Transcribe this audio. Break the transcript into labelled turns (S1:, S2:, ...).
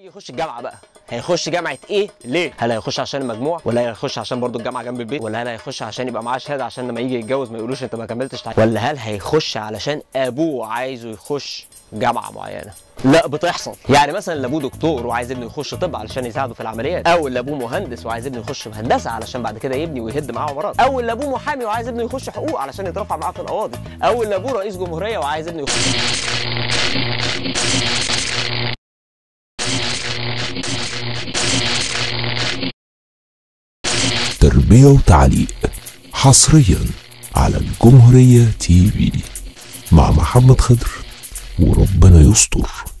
S1: يجي يخش الجامعه بقى هيخش جامعه ايه ليه هل هيخش عشان المجموع ولا هيخش عشان برضو الجامعه جنب البيت ولا هل هيخش عشان يبقى معاه شهاده عشان لما يجي يتجوز ما يقولوش انت ما كملتش تعليم ولا هل هيخش علشان ابوه عايزه يخش جامعه معينه لا بتحصل يعني مثلا اللي ابوه دكتور وعايز ابنه يخش طب علشان يساعده في العمليات او اللي ابوه مهندس وعايز ابنه يخش هندسه علشان بعد كده يبني ويهد معاه عمارات او اللي ابوه محامي وعايز ابنه يخش حقوق علشان يترفع معاه في القواضي او اللي ابوه رئيس جمهوريه وعايز ابنه يخش
S2: تربية وتعليق حصريا على الجمهورية تي في مع محمد خضر وربنا يستر